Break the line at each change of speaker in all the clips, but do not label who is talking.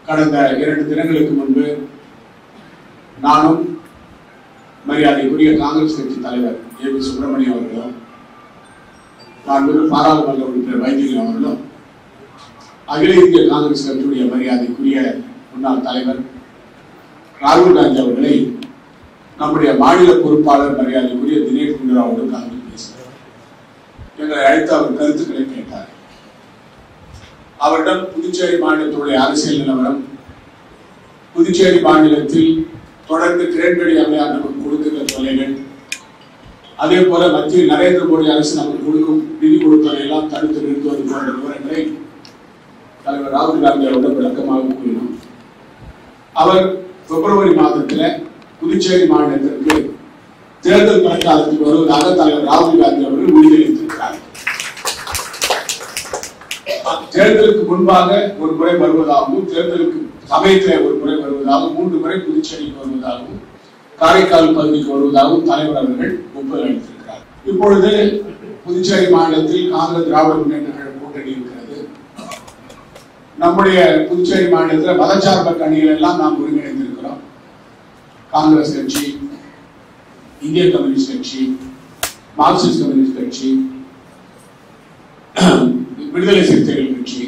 கடந்த இரண்டு தினங்களுக்கு முன்பு நானும் மரியாதைக்குரிய காங்கிரஸ் கட்சி தலைவர் ஏ பி சுப்பிரமணியம் அவர்களும் மாண்புமிகு பாராளுமன்ற உறுப்பினர் வைத்தியலிங்கம் அவர்களும் அகில இந்திய காங்கிரஸ் கட்சியுடைய மரியாதைக்குரிய முன்னாள் தலைவர் ராகுல் காந்தி அவர்களை நம்முடைய மாநில பொறுப்பாளர் மரியாதைக்குரிய தினேஷ் குண்டுராவோடு கலந்து பேசினார் எங்களை அழைத்து அவர் கருத்துக்களை கேட்டார் அவரிடம் புதுச்சேரி மாநிலத்துடைய அரசியல் நிலவரம் புதுச்சேரி மாநிலத்தில் தொடர்ந்து கிரண்பேடி அம்மையார் நமக்கு கொடுக்கின்ற தொல்லைகள் அதே போல மத்தியில் நரேந்திர மோடி அரசு நமக்கு கொடுக்கும் நிதி கொடுப்பதை எல்லாம் தடுத்து நிறுத்துவது போன்ற விவரங்களை தலைவர் ராகுல் காந்தி அவரிடம் விளக்கமாக கூறினோம் அவர் பிப்ரவரி மாதத்துல புதுச்சேரி மாநிலத்திற்கு தேர்தல் பிரச்சாரத்துக்கு வருவதாக தலைவர் ராகுல் காந்தி அவர்கள் உறுதியளித்திருக்கிறார் தேர்தலுக்கு முன்பாக ஒரு முறை வருவதாகவும் தேர்தலுக்கு சமயத்திலே ஒரு முறை வருவதாகவும் மூன்று முறை புதுச்சேரிக்கு வருவதாகவும் காரைக்கால் பகுதிக்கு வருவதாகவும் தலைவர் அவர்கள் ஒப்புதல் அளித்திருக்கிறார் இப்பொழுது புதுச்சேரி மாநிலத்தில் காங்கிரஸ் திராவிட முன்னேற்ற கழக கூட்டணி இருக்கிறது நம்முடைய புதுச்சேரி மாநிலத்தில் மதச்சார்பற்ற அணிகள் எல்லாம் நாம் ஒருங்கிணைந்திருக்கிறோம் காங்கிரஸ் கட்சி இந்திய கம்யூனிஸ்ட் கட்சி மார்க்சிஸ்ட் கம்யூனிஸ்ட் கட்சி விடுதலை சிறுத்தைகள் கட்சி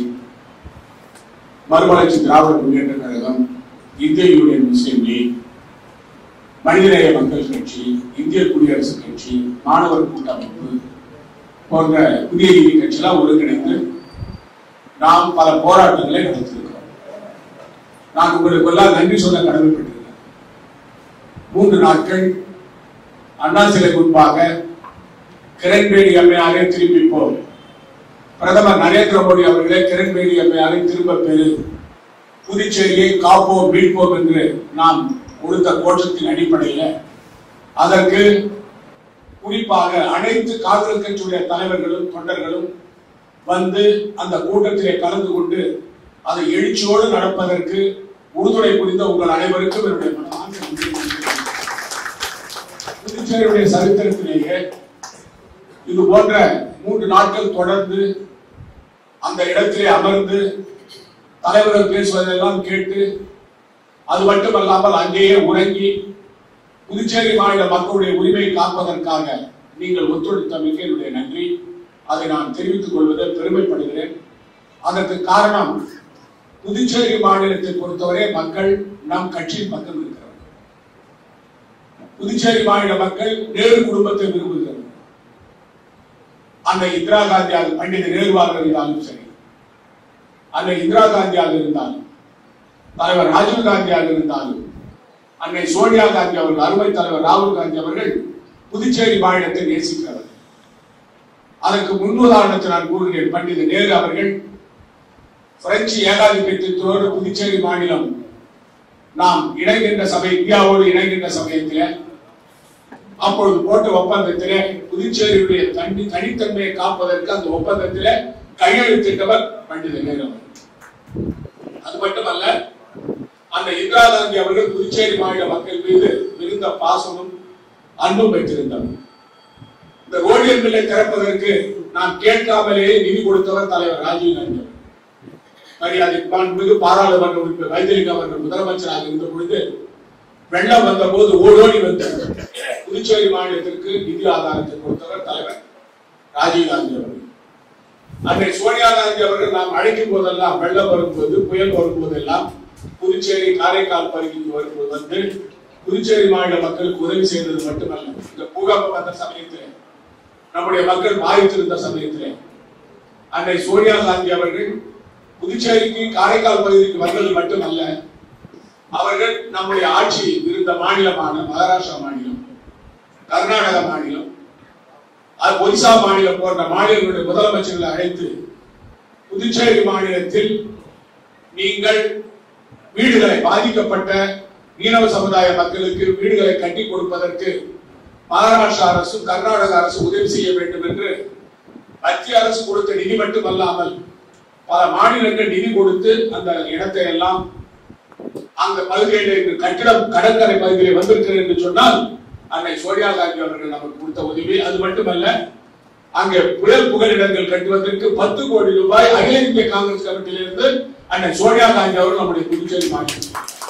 மறுமலர்ச்சி திராவிட முன்னேற்ற கழகம் இந்திய யூனியன் முஸ்லீம் லீக் மனிதநேய மக்கள் கட்சி இந்திய குடியரசுக் கட்சி மாணவர் கூட்டமைப்பு போன்ற புதிய நீதி கட்சியெல்லாம் ஒருங்கிணைந்து நாம் பல போராட்டங்களை நடத்தியிருக்கிறோம் நான் உங்களுக்கு எல்லாம் நன்றி சொல்ல கடமைப்பட்டிருக்கிறேன் மூன்று நாட்கள் அண்ணா சிலை முன்பாக கிரண்பேடி அம்மையாரே திரும்பி போ பிரதமர் நரேந்திர மோடி அவர்களே கிரண்பேடி அம்மையாரை திரும்ப பெறு புதுச்சேரியை காப்போம் மீட்போம் என்று நாம் கொடுத்த கோஷத்தின் அடிப்படையில் அதற்கு குறிப்பாக அனைத்து காங்கிரஸ் கட்சியுடைய தலைவர்களும் தொண்டர்களும் வந்து அந்த கூட்டத்திலே கலந்து கொண்டு அதை எழுச்சியோடு நடப்பதற்கு உறுதுணை புரிந்த உங்கள் அனைவருக்கும் என்னுடைய மனமார்ந்த நன்றியை தெரிவித்துக் புதுச்சேரியுடைய சரித்திரத்திலேயே இது போன்ற மூன்று நாட்கள் தொடர்ந்து அந்த இடத்திலே அமர்ந்து தலைவர்கள் பேசுவதெல்லாம் கேட்டு அது மட்டுமல்லாமல் அங்கேயே உறங்கி புதுச்சேரி மாநில மக்களுடைய உரிமையை காப்பதற்காக நீங்கள் ஒத்துழைத்தமைக்கு என்னுடைய நன்றி அதை நான் தெரிவித்துக் கொள்வதில் பெருமைப்படுகிறேன் அதற்கு காரணம் புதுச்சேரி மாநிலத்தை பொறுத்தவரை மக்கள் நம் கட்சியின் பக்கம் இருக்கிறார்கள் புதுச்சேரி மாநில மக்கள் நேரு குடும்பத்தை விரும்புகிறார்கள் அன்னை இந்திரா காந்தியாக பண்டித நேருவாக இருந்தாலும் சரி அன்னை இந்திரா காந்தியாக இருந்தாலும் தலைவர் ராஜீவ் காந்தியாக இருந்தாலும் அன்னை சோனியா காந்தி அவர்கள் அருமை தலைவர் ராகுல் காந்தி அவர்கள் புதுச்சேரி மாநிலத்தை நேசிக்கிறவர் அதற்கு முன்னுதாரணத்தை நான் கூறுகிறேன் பண்டித நேரு அவர்கள் பிரெஞ்சு ஏகாதிபத்தியத்தோடு புதுச்சேரி மாநிலம் நாம் இணைகின்ற சமயம் இந்தியாவோடு இணைகின்ற சமயத்திலே அப்பொழுது போட்ட ஒப்பந்தத்திலே புதுச்சேரியுடைய தனி தனித்தன்மையை காப்பதற்கு அந்த ஒப்பந்தத்திலே கையெழுத்திட்டவர் பண்டித நேரு அவர்கள் அது மட்டுமல்ல அந்த இந்திரா காந்தி அவர்கள் புதுச்சேரி மாநில மக்கள் மீது மிகுந்த பாசமும் அன்பும் வைத்திருந்தவர் இந்த ரோடியல் மில்லை திறப்பதற்கு நான் கேட்காமலேயே நிதி கொடுத்தவர் தலைவர் ராஜீவ் காந்தி அவர்கள். மரியாதை மாண்புமிகு பாராளுமன்ற உறுப்பினர் வைத்திலிங்கம் அவர்கள் முதலமைச்சராக இருந்த பொழுது வெள்ளம் வந்த போது ஓடோடி வந்த புதுச்சேரி மாநிலத்திற்கு நிதி ஆதாரத்தை கொடுத்தவர் தலைவர் ராஜீவ் காந்தி அவர்கள் அன்னை சோனியா காந்தி அவர்கள் நாம் அழைக்கும் போதெல்லாம் வெள்ளம் வரும்போது புயல் வரும்போதெல்லாம் புதுச்சேரி காரைக்கால் பகுதிக்கு வரும்போது வந்து புதுச்சேரி மாநில மக்களுக்கு உதவி செய்தது மட்டுமல்ல இந்த பூகம்பம் வந்த சமயத்திலே நம்முடைய மக்கள் பாதித்திருந்த சமயத்திலே அன்னை சோனியா காந்தி அவர்கள் புதுச்சேரிக்கு காரைக்கால் பகுதிக்கு வந்தது மட்டுமல்ல அவர்கள் நம்முடைய ஆட்சி இருந்த மாநிலமான மகாராஷ்டிரா மாநிலம் கர்நாடக மாநிலம் அது ஒரிசா மாநிலம் போன்ற மாநிலங்களுடைய முதலமைச்சர்களை அழைத்து புதுச்சேரி மாநிலத்தில் நீங்கள் வீடுகளை பாதிக்கப்பட்ட மீனவ சமுதாய மக்களுக்கு வீடுகளை கட்டி கொடுப்பதற்கு மகாராஷ்டிரா அரசு கர்நாடக அரசு உதவி செய்ய வேண்டும் என்று மத்திய அரசு கொடுத்த நிதி மட்டுமல்லாமல் பல மாநிலங்கள் நிதி கொடுத்து அந்த இடத்தை எல்லாம் அந்த பகுதியில் இன்று கட்டிடம் கடற்கரை பகுதியில் வந்திருக்கிறது என்று சொன்னால் அன்னை சோனியா காந்தி அவர்கள் நமக்கு கொடுத்த உதவி அது மட்டுமல்ல அங்கே புயல் புகலிடங்கள் கட்டுவதற்கு பத்து கோடி ரூபாய் அகில இந்திய காங்கிரஸ் கமிட்டியிலிருந்து அண்ணன் சோனியா காந்தி அவர்கள் நம்முடைய புதுச்சேரி மாநிலம்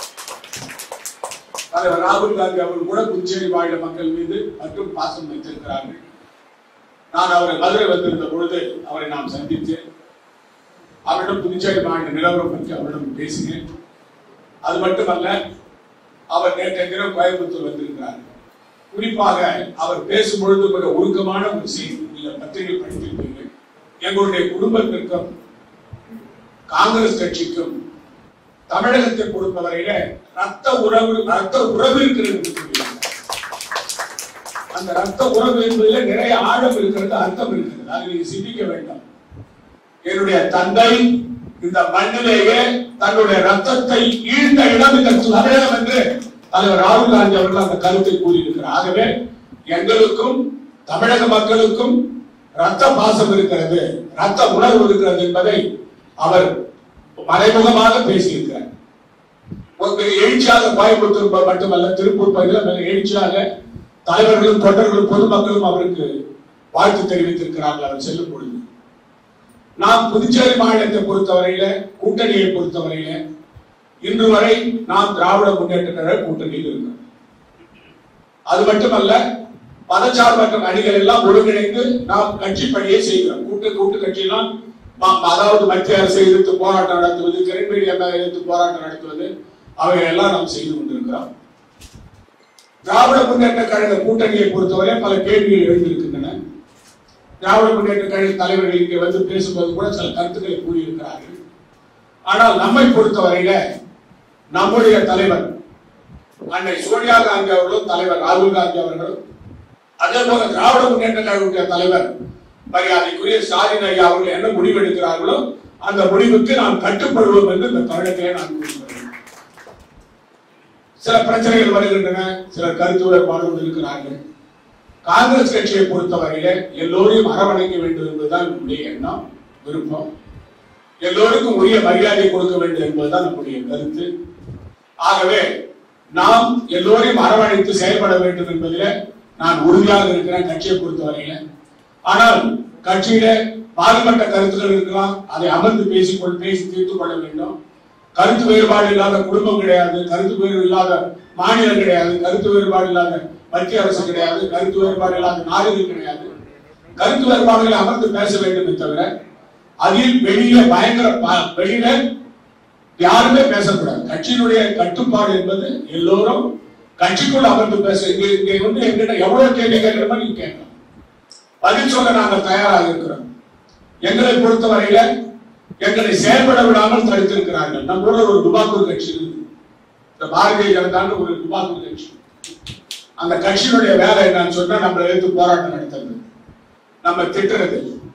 தலைவர் ராகுல் காந்தி அவர்கள் கூட புதுச்சேரி மாநில மக்கள் மீது மற்றும் பாசம் வைத்திருக்கிறார்கள் நான் அவரை மதுரை வந்திருந்த பொழுது அவரை நாம் சந்தித்தேன் அவரிடம் புதுச்சேரி மாநில நிலவரம் பற்றி அவரிடம் பேசினேன் அது மட்டுமல்ல அவர் நேற்றைய தினம் கோயம்புத்தூர் வந்திருக்கிறார் குறிப்பாக அவர் பேசும் பொழுது மிக உருக்கமான ஒரு செய்தி நீங்கள் பத்திரிகை படித்திருப்பீர்கள் எங்களுடைய குடும்பத்திற்கும் காங்கிரஸ் கட்சிக்கும் தமிழகத்தை பொறுத்தவரையில ரத்த உறவு ரத்த உறவு இருக்கிறது என்று சொல்லியிருக்கிறார். அந்த ரத்த உறவு என்பதில் நிறைய ஆழம் இருக்கிறது அர்த்தம் இருக்கிறது அதை நீங்க சிந்திக்க வேண்டாம் என்னுடைய தந்தை இந்த மண்ணிலேயே தன்னுடைய ரத்தத்தை ஈழ்ந்த இடம் இந்த தமிழகம் என்று தலைவர் ராகுல் காந்தி அவர்கள் அந்த கருத்தை கூறியிருக்கிறார் ஆகவே எங்களுக்கும் தமிழக மக்களுக்கும் ரத்த பாசம் இருக்கிறது ரத்த உணர்வு இருக்கிறது என்பதை அவர் மறைமுகமாக பேசியிருக்கிறார் ஒரு பெரிய எழுச்சியாக கோயம்புத்தூர் ப- மட்டுமல்ல திருப்பூர் பகுதியில் மிக எழுச்சியாக தலைவர்களும் தொண்டர்களும் பொதுமக்களும் அவருக்கு வாழ்த்து தெரிவித்திருக்கிறார்கள் அவர் செல்லும் பொழுது நாம் புதுச்சேரி மாநிலத்தை பொறுத்தவரையில கூட்டணியை பொறுத்தவரையில இன்று வரை நாம் திராவிட முன்னேற்ற கழக கூட்டணியில் இருக்கிறோம் அது மட்டுமல்ல பதச்சார்பற்ற அணிகள் எல்லாம் ஒருங்கிணைந்து நாம் கட்சி பணியை செய்கிறோம் கூட்டு கூட்டு கட்சியெல்லாம் ம- அதாவது மத்திய அரசை எதிர்த்து போராட்டம் நடத்துவது கிரண்பேடி அம்மா எதிர்த்து போராட்டம் நடத்துவது அவைகள் எல்லாம் நாம் செய்து கொண்டிருக்கிறோம் திராவிட முன்னேற்ற கழக கூட்டணியை பொறுத்தவரை பல கேள்விகள் எழுந்திருக்கின்றன திராவிட முன்னேற்ற கழக தலைவர்கள் இங்கே வந்து பேசும்போது கூட சில கருத்துக்களை கூறியிருக்கிறார்கள் ஆனால் நம்மை பொறுத்தவரையில நம்முடைய தலைவர் அன்னை சோனியா காந்தி அவர்களும் தலைவர் ராகுல் காந்தி அவர்களும் அதே போல திராவிட முன்னேற்ற கழகத்துடைய தலைவர் மரியாதைக்குரிய ஸ்டாலின் ஐயா அவர்கள் என்ன முடிவெடுக்கிறார்களோ அந்த முடிவுக்கு நாம் கட்டுப்படுவோம் என்று இந்த தருணத்திலே நான் கூறுகிறேன் சில பிரச்சனைகள் வருகின்றன சில கருத்து வேறுபாடுகள் இருக்கிறார்கள் காங்கிரஸ் கட்சியை பொறுத்தவரையிலே எல்லோரையும் அரவணைக்க வேண்டும் என்பதுதான் நம்முடைய எண்ணம் விருப்பம் எல்லோருக்கும் உரிய மரியாதை கொடுக்க வேண்டும் என்பதுதான் நம்முடைய கருத்து ஆகவே நாம் எல்லோரையும் அரவணைத்து செயல்பட வேண்டும் என்பதிலே நான் உறுதியாக இருக்கிறேன் கட்சியை பொறுத்தவரையில ஆனால் கட்சியில மாறுபட்ட கருத்துக்கள் இருக்கலாம் அதை அமர்ந்து பேசிக்கொள் பேசி தீர்த்துக் கொள்ள வேண்டும் கருத்து வேறுபாடு இல்லாத குடும்பம் கிடையாது கருத்து வேறு இல்லாத மாநிலம் கிடையாது கருத்து வேறுபாடு இல்லாத மத்திய அரசு கிடையாது கருத்து வேறுபாடு இல்லாத நாடுகள் கிடையாது கருத்து வேறுபாடுகளை அமர்ந்து பேச வேண்டுமே தவிர அதில் வெளியில பயங்கர ப- வெளியில யாருமே பேசக்கூடாது கட்சியினுடைய கட்டுப்பாடு என்பது எல்லோரும் கட்சிக்குள்ள அமர்ந்து பேச இங்க இங்க வந்து எங்கிட்ட எவ்வளவு கேள்வி கேட்கிறோமோ நீங்க கேட்கலாம் பதில் சொல்ல நாங்கள் தயாராக இருக்கிறோம் எங்களை பொறுத்தவரையில எங்களை செயல்பட விடாமல் தடுத்திருக்கிறார்கள் நம்மளோட ஒரு துபாக்கூர் கட்சி இருக்கு இந்த பாரதிய ஜனதான்னு ஒரு துபாக்கூர் கட்சி அந்த கட்சியினுடைய வேலை என்னன்னு சொன்னா நம்மளை எடுத்து போராட்டம் நடத்துறது நம்ம திட்டுறது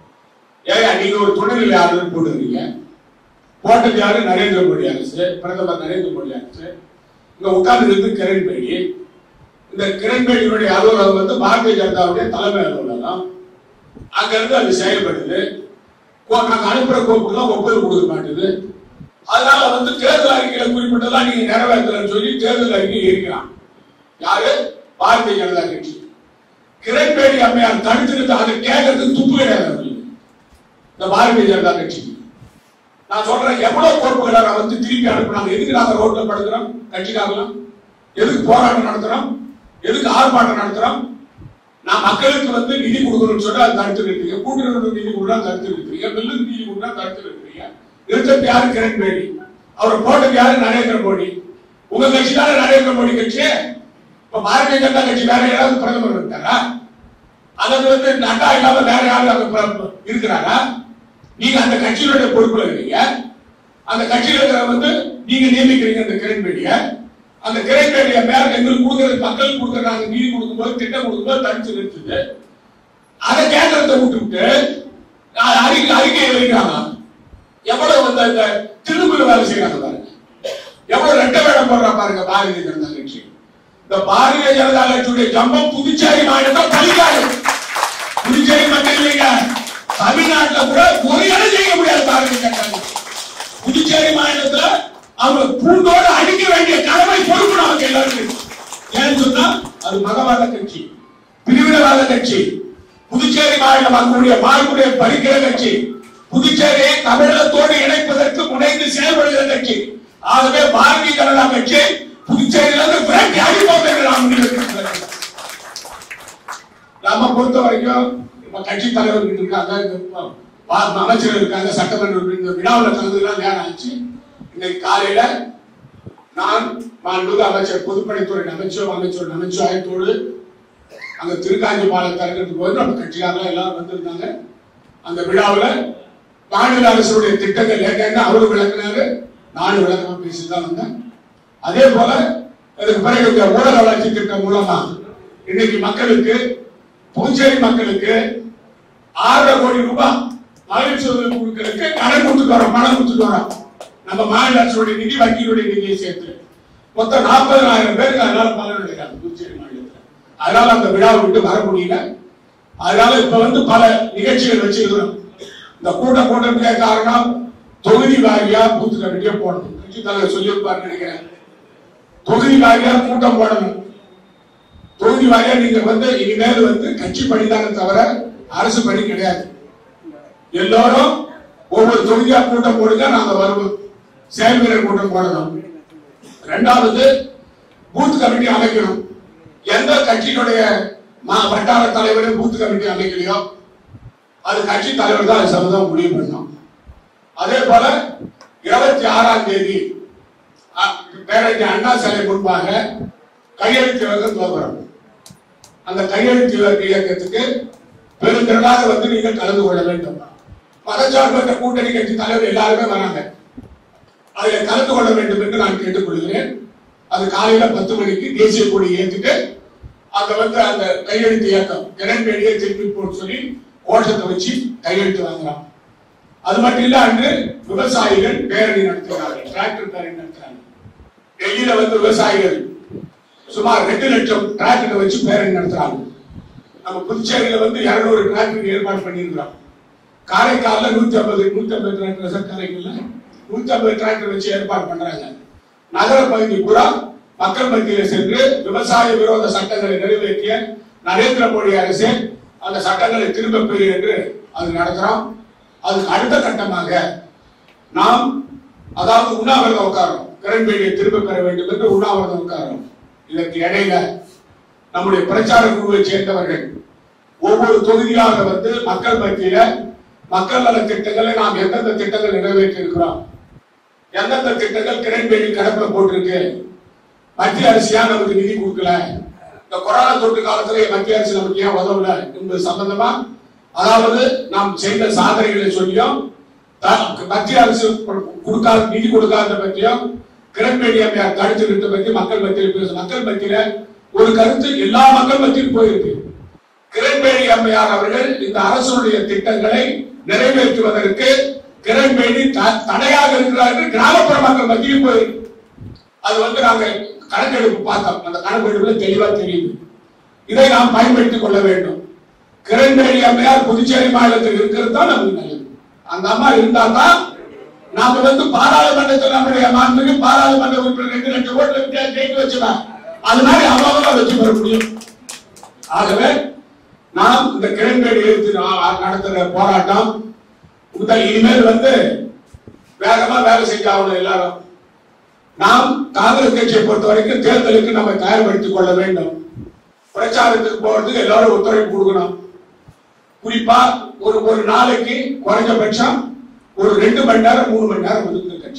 ஏன் நீங்க ஒரு துணைநிலை ஆளுநர் போட்டுருக்கீங்க போட்டது யாரு நரேந்திர மோடி அரசு பிரதமர் நரேந்திர மோடி அரசு இங்க உட்கார்ந்து இருந்து கிரண்பேடி இந்த கிரண்பேடியினுடைய அலுவலகம் வந்து பாரதிய ஜனதாவுடைய தலைமை அலுவலகம் அங்க இருந்து அது செயல்படுது கோ- நாங்க அனுப்புற கோப்புக்கெல்லாம் ஒப்புதல் கொடுக்க மாட்டேது அதனால வந்து தேர்தல் அறிக்கையில குறிப்பிட்டதெல்லாம் நீங்க நிறைவேற்றலன்னு சொல்லி தேர்தல் அறிக்கை இருக்கிறான் யாரு பாரதிய ஜனதா கட்சி கிரண்பேடி அம்மையார் தடுத்திருந்து அதை கேட்கறதுக்கு துப்பு கிடையாது அவங்களுக்கு. இந்த பாரதிய ஜனதா கட்சிக்கு நான் சொல்றேன் எவ்வளவு கோப்புகளை நான் வந்து திருப்பி அனுப்புனாங்க எதுக்கு நாங்க ரோட்ல படுக்கிறோம் கட்சிக்காகலாம் எதுக்கு போராட்டம் நடத்துறோம் எதுக்கு ஆர்ப்பாட்டம் நடத்துறோம் நான் மக்களுக்கு வந்து நிதி கொடுக்கணும்னு சொன்னா அது தடுத்து நிறுத்தீங்க கூட்டுறவு நிதி கொடுத்தா தடுத்து நிறுத்தீங்க மில்லுக்கு நிதி கொடுத்தா தடுத்து நிறுத்தீங்க நிறுத்தத்து யாரு கிரண்பேடி அவர் போட்டது யாரு நரேந்திர மோடி உங்க கட்சி தானே நரேந்திர மோடி கட்சி இப்ப பாரதிய ஜனதா கட்சி வேற யாராவது பிரதமர் இருக்காரா அதாவது வந்து நட்டா இல்லாம வேற யாரும் அங்க பிர- இருக்கிறாரா நீங்க அந்த கட்சியினுடைய பொறுப்புல இருக்கீங்க அந்த கட்சியில இருக்கிற வந்து நீங்க நியமிக்கிறீங்க அந்த கிரண்பேடிய அந்த கிரண்பேடிய மேல எங்களுக்கு கொடுக்கறது மக்களுக்கு கொடுக்கறாங்க நிதி கொடுக்கும்போது திட்டம் கொடுக்கும்போது தடுத்து நிறுத்துது அதை கேட்கறத விட்டுவிட்டு அஹ், அறிக்கை அறிக்கையை வெளியிட்டாங்க எவ்வளவு வந்து அந்த திரும்புல வேலை செய்யறாங்க பாருங்க எவ்வளவு ரெட்ட வேடம் போடுறா பாருங்க பாரதிய ஜனதா கட்சி இந்த பாரதிய ஜனதா கட்சியுடைய ஜம்பம் புதுச்சேரி மாநிலத்தில் பலிக்காது புதுச்சேரி மட்டும் இல்லைங்க தமிழ்நாட்டுல கூட ஒரு இடம் செய்ய முடியாது பாரதிய ஜனதா கட்சி புதுச்சேரி மாநிலத்துல அவங்க பூண்டோடு அடிக்க வேண்டிய கடமை பொறுப்பு நமக்கு எல்லாருக்கும் இருக்கு. ஏன்னு சொன்னா அது மதவாத கட்சி பிரிவினவாத கட்சி புதுச்சேரி மாநில மக்களுடைய மாண்புடைய பறிக்கிற கட்சி புதுச்சேரியை தமிழகத்தோடு இணைப்பதற்கு முனைந்து செயல்படுகிற கட்சி ஆகவே பாரதிய ஜனதா கட்சி புதுச்சேரியிலிருந்து விரட்டி அடிப்போம் என்று நாம் முடிவெடுத்திருக்கிறோம். நம்ம பொறுத்த வரைக்கும் இப்ப கட்சி தலைவர்கள் இருக்காங்க இந்த ப- பா- அமைச்சர் இருக்காங்க சட்டமன்ற உறுப்பினர் இந்த விழாவில் கலந்துலாம் நேரம் ஆச்சு இன்னைக்கு காலையில நான் மாண்புமிகு அமைச்சர் பொதுப்பணித்துறை அமைச்சர் அமைச்சர் அமைச்சராயத்தோடு அங்க திருக்காஞ்சி பாலம் திறக்கிறதுக்கு போது நம்ம கட்சியாரெல்லாம் எல்லாரும் வந்திருந்தாங்க அந்த விழாவில் மாநில அரசுடைய திட்டங்கள் என்னென்ன அவரு விளக்குனாரு நானும் விளக்கமா பேசிட்டு தான் வந்தேன் அதே போல அதுக்கு பிறகு இந்த ஊரக வளர்ச்சி திட்டம் மூலமா இன்னைக்கு மக்களுக்கு புதுச்சேரி மக்களுக்கு ஆறரை கோடி ரூபாய் மகளிர் சுய குழுக்களுக்கு கடன் கொடுத்துட்டு வரோம் பணம் கொடுத்துட்டு வரோம் நம்ம மாநில அரசுடைய நிதி வங்கியுடைய நிதியை சேர்த்து மொத்தம் நாற்பதாயிரம் பேருக்கு அதனால பலன் அடைகிறாங்க புதுச்சேரி மாநிலத்தில் அதனால அந்த விழாவை விட்டு வர முடியல அதனால இப்ப வந்து பல நிகழ்ச்சிகள் வச்சிருக்கிறோம் இந்த கூட்டம் கூட்டத்துக்கே காரணம் தொகுதி வாரியா பூத்து கமிட்டியா போடணும் கட்சி தலைவர் சொல்லியிருப்பார் நினைக்கிறேன் தொகுதி வாரியா கூட்டம் போடணும் தொகுதி வாரியா நீங்க வந்து இனிமேல் வந்து கட்சி பணிதானே தவிர அரசு பணி கிடையாது எல்லாரும் ஒவ்வொரு தொகுதியா கூட்டம் போடுங்க நாங்க வருவோம் செயல் வீரர் கூட்டம் போடணும் ரெண்டாவது பூத் கமிட்டி அமைக்கணும் எந்த கட்சியினுடைய மா- வட்டார தலைவர் பூத் கமிட்டி அமைக்கலையோ அது கட்சி தலைவர் தான் அது சம்பந்தம் முடிவு பண்ணணும் அதே போல இருபத்தி ஆறாம் தேதி அ- பேரறிஞர் அண்ணா சிலை முன்பாக கையெழுத்து இயக்கம் துவங்குறோம் அந்த கையெழுத்து இயக்க- இயக்கத்துக்கு பெருந்திரளாக வந்து நீங்கள் கலந்து கொள்ள வேண்டும் மதச்சார்பற்ற கூட்டணி கட்சி தலைவர் எல்லாருமே வராங்க அதில் கலந்து கொள்ள வேண்டும் என்று நான் கேட்டுக்கொள்கிறேன் அது காலையில பத்து மணிக்கு தேசிய கொடி ஏற்றிட்டு அங்க வந்து அந்த கையெழுத்து இயக்கம் கிரண்பேடியை திருப்பி போட்டு சொல்லி கோஷத்தை வச்சு கையெழுத்து வாங்குறான் அது மட்டும் இல்ல அன்று விவசாயிகள் பேரணி நடத்துகிறார்கள் டிராக்டர் பேரணி நடத்துறாங்க டெல்லியில வந்து விவசாயிகள் சுமார் ரெண்டு லட்சம் டிராக்டர் வச்சு பேரணி நடத்துறாங்க நம்ம புதுச்சேரியில வந்து இருநூறு டிராக்டர் ஏற்பாடு பண்ணியிருக்கிறோம் காரைக்கால்ல நூத்தி ஐம்பது நூத்தி ஐம்பது டிராக்டர் சார் காரைக்கால்ல நூத்தி ஐம்பது டிராக்டர் வச்சு ஏற்பாடு பண்றாங்க நகர பகுதி பூரா மக்கள் மத்தியில சென்று விவசாய விரோத சட்டங்களை நிறைவேற்றிய நரேந்திர மோடி அரசு அந்த சட்டங்களை திரும்ப பெறு என்று அது நடத்துறோம் அதுக்கு அடுத்த கட்டமாக நாம் அதாவது உண்ணாவிரதம் உட்காரோம் கிரண்பேடியை திரும்ப பெற வேண்டும் என்று உண்ணாவிரதம் உட்காரோம் இதற்கு இடையில நம்முடைய பிரச்சார குழுவை சேர்ந்தவர்கள் ஒவ்வொரு தொகுதியாக வந்து மக்கள் மத்தியில மக்கள் நல திட்டங்களை நாம் எந்தெந்த திட்டங்கள் நிறைவேற்றி இருக்கிறோம் எந்தெந்த திட்டங்கள் கிரண்பேடி கடப்புல போட்டிருக்கு மத்திய அரசு ஏன் நமக்கு நிதி கொடுக்கல இந்த கொரோனா தொற்று காலத்துல மத்திய அரசு நமக்கு ஏன் உதவல என்பது சம்பந்தமா அதாவது நாம் செய்த சாதனைகளை சொல்லியும் த- மத்திய அரசு கொடுக்காத நிதி கொடுக்காத பற்றியும் கிரண்பேடி அம்மையார் தடுத்து நிறுத்த பற்றி மக்கள் மத்தியில் பேச மக்கள் மத்தியில ஒரு கருத்து எல்லா மக்கள் மத்தியில் போயிருக்கு கிரண்பேடி அம்மையார் அவர்கள் இந்த அரசுடைய திட்டங்களை நிறைவேற்றுவதற்கு கிரண்பேடி த- தடையாக இருக்கிறார்கள் கிராமப்புற மக்கள் மத்தியில் போயிருக்கு அது வந்து நாங்க கணக்கெடுப்பு பார்த்தோம் அந்த கணக்கெடுப்புல தெளிவா தெரியுது இதை நாம் பயன்படுத்திக் கொள்ள வேண்டும் கிரண்பேடி அம்மையார் புதுச்சேரி மாநிலத்தில் இருக்கிறது தான் நமக்கு நல்லது அந்த அம்மா இருந்தா தான் நாம வந்து பாராளுமன்றத்தில் நம்முடைய மாண்புமிகு பாராளுமன்ற உறுப்பினர் ரெண்டு லட்சம் ஓட்டுல வித்தியாசம் ஜெயிக்க வச்சுதான் அது மாதிரி அம்மாவை வச்சு பெற முடியும் ஆகவே நாம் இந்த கிரண்பேடி எழுத்து நா- நடத்துற போராட்டம் முதல் இனிமேல் வந்து வேகமா வேலை செஞ்சாகணும் எல்லாரும் நாம் காங்கிரஸ் கட்சியை பொறுத்த வரைக்கும் தேர்தலுக்கு நம்ம தயார்படுத்திக் கொள்ள வேண்டும் பிரச்சாரத்துக்கு போறதுக்கு எல்லாரும் ஒத்துழைப்பு கொடுக்கணும் குறிப்பா ஒரு ஒரு நாளைக்கு குறைஞ்சபட்சம் ஒரு ரெண்டு மணி நேரம் மூணு மணி நேரம் ஒதுக்குது கட்சி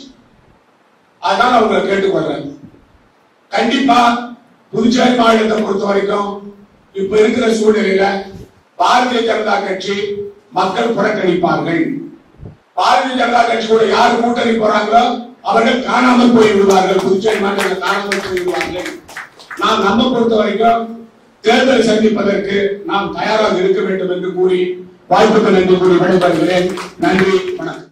அதனால அவங்களை கேட்டுக்கொள்றேன் கண்டிப்பா புதுச்சேரி மாநிலத்தை பொறுத்த வரைக்கும் இப்ப இருக்கிற சூழ்நிலையில பாரதிய ஜனதா கட்சி மக்கள் புறக்கணிப்பார்கள் பாரதிய ஜனதா கட்சி கூட யார் கூட்டணி போறாங்களோ அவர்கள் காணாமல் போய் விடுவார்கள் புதுச்சேரி மாநிலத்தில் காணாமல் போய் விடுவார்கள் நாம் நம்ம பொறுத்த வரைக்கும் தேர்தல் சந்திப்பதற்கு நாம் தயாராக இருக்க வேண்டும் என்று கூறி வாய்ப்புக்கு நன்றி கூறி விடைபெறுகிறேன் நன்றி வணக்கம்